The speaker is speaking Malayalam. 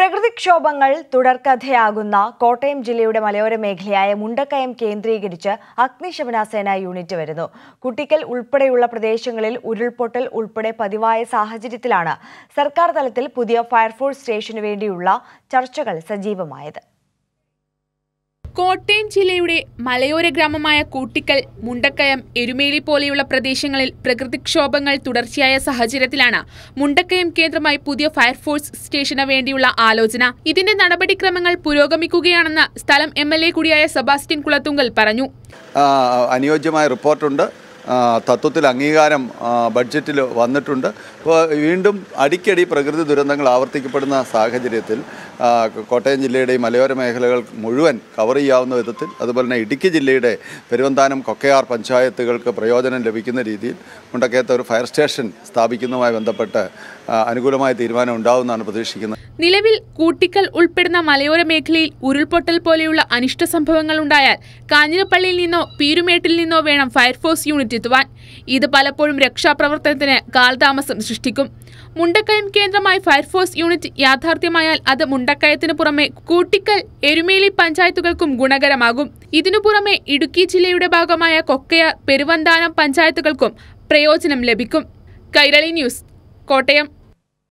പ്രകൃതിക്ഷോഭങ്ങൾ തുടർക്കഥയാകുന്ന കോട്ടയം ജില്ലയുടെ മലയോര മേഖലയായ മുണ്ടക്കയം കേന്ദ്രീകരിച്ച് അഗ്നിശമന സേന യൂണിറ്റ് വരുന്നു കുട്ടിക്കൽ ഉൾപ്പെടെയുള്ള പ്രദേശങ്ങളിൽ ഉരുൾപൊട്ടൽ ഉൾപ്പെടെ പതിവായ സാഹചര്യത്തിലാണ് സർക്കാർ തലത്തിൽ പുതിയ ഫയർഫോഴ്സ് സ്റ്റേഷനു വേണ്ടിയുള്ള ചർച്ചകൾ സജീവമായത് കോട്ടയം ജില്ലയുടെ മലയോര ഗ്രാമമായ കൂട്ടിക്കൽ മുണ്ടക്കയം എരുമേലി പോലെയുള്ള പ്രദേശങ്ങളിൽ പ്രകൃതിക്ഷോഭങ്ങൾ തുടർച്ചയായ സാഹചര്യത്തിലാണ് മുണ്ടക്കയം കേന്ദ്രമായി പുതിയ ഫയർഫോഴ്സ് സ്റ്റേഷന് വേണ്ടിയുള്ള ആലോചന ഇതിന്റെ നടപടിക്രമങ്ങൾ പുരോഗമിക്കുകയാണെന്ന് സ്ഥലം എം എൽ എ കൂടിയായ സെബാസ്റ്റ്യൻ കുളത്തുങ്കൽ പറഞ്ഞു ആ, അനുയോജ്യമായ റിപ്പോർട്ടുണ്ട് ആ, തത്വത്തിൽ അംഗീകാരം ആ, ബഡ്ജറ്റിൽ വന്നിട്ടുണ്ട് അപ്പോൾ വീണ്ടും അടിക്കടി പ്രകൃതി ദുരന്തങ്ങൾ ആവർത്തിക്കപ്പെടുന്ന സാഹചര്യത്തിൽ ആ, കോട്ടയം ജില്ലയുടെ ഈ മലയോര മേഖലകൾ മുഴുവൻ കവർ ചെയ്യാവുന്ന വിധത്തിൽ അതുപോലെ തന്നെ ഇടുക്കി ജില്ലയുടെ പെരുവന്താനം കൊക്കയാർ പഞ്ചായത്തുകൾക്ക് പ്രയോജനം ലഭിക്കുന്ന രീതിയിൽ മുണ്ടക്കയത്ത് ഒരു ഫയർ സ്റ്റേഷൻ സ്ഥാപിക്കുന്നതുമായി ബന്ധപ്പെട്ട് ആ, അനുകൂലമായ തീരുമാനം ഉണ്ടാവുമെന്നാണ് പ്രതീക്ഷിക്കുന്നത് നിലവിൽ കൂട്ടിക്കൽ ഉൾപ്പെടുന്ന മലയോര മേഖലയിൽ ഉരുൾപൊട്ടൽ പോലെയുള്ള അനിഷ്ട സംഭവങ്ങൾ ഉണ്ടായാൽ കാഞ്ഞിരപ്പള്ളിയിൽ നിന്നോ പീരുമേട്ടിൽ നിന്നോ വേണം ഫയർഫോഴ്സ് യൂണിറ്റ് എത്തുവാൻ ഇത് പലപ്പോഴും രക്ഷാപ്രവർത്തനത്തിന് കാലതാമസം സൃഷ്ടിക്കും മുണ്ടക്കയം കേന്ദ്രമായി ഫയർഫോഴ്സ് യൂണിറ്റ് യാഥാർത്ഥ്യമായാൽ അത് മുണ്ടക്കയത്തിന് പുറമെ കൂട്ടിക്കൽ എരുമേലി പഞ്ചായത്തുകൾക്കും ഗുണകരമാകും ഇതിനു പുറമെ ഇടുക്കി ജില്ലയുടെ ഭാഗമായ കൊക്കയാർ പെരുവന്താനം പഞ്ചായത്തുകൾക്കും പ്രയോജനം ലഭിക്കും കൈരളി ന്യൂസ് കോട്ടയം